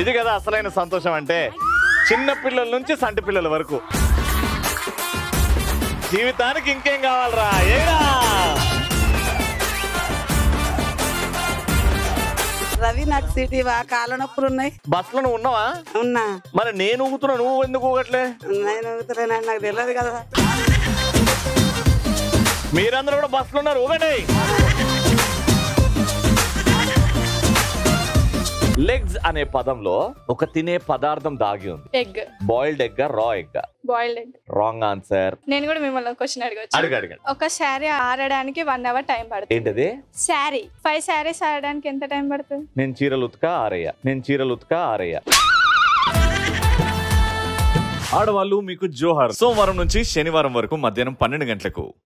ఇది కదా అసలైన సంతోషం అంటే చిన్న పిల్లల నుంచి సంటి పిల్లల వరకు జీవితానికి ఇంకేం కావాలరా ఏడా రవి నాకు సిటీ వా కాళ్ళ నొప్పులు ఉన్నాయి బస్సులో నువ్వు ఉన్నావా ఉన్నా మరి నేను ఊగుతున్నా నువ్వు ఎందుకు ఊగట్లే నేను ఊగుతున్నాను నాకు తెలియదు కదా మీరందరూ కూడా బస్సులో ఉన్నారు ఊగండి లెగ్స్ అనే పదంలో ఒక తినే పదార్థం దాగి ఉంది egg boiled egg raw egg boiled egg wrong answer నేను కూడా మిమ్మల్ని క్వశ్చన్ అడగచ్చు అడుగు అడగండి ఒక శారీ ఆరడానికి వన్ అవర్ టైం పడుతుంది ఏంటది శారీ ఫైవ్ శారీస్ ఆరడానికి ఎంత టైం పడుతుంది నేను చీరలు ఉతక ఆరయ్య నేను చీరలు ఉతక ఆరయ్య ఆడవాళ్ళు మీకు జోహార్ సోమవారం నుంచి శనివారం వరకు మధ్యాహ్నం పన్నెండు గంటలకు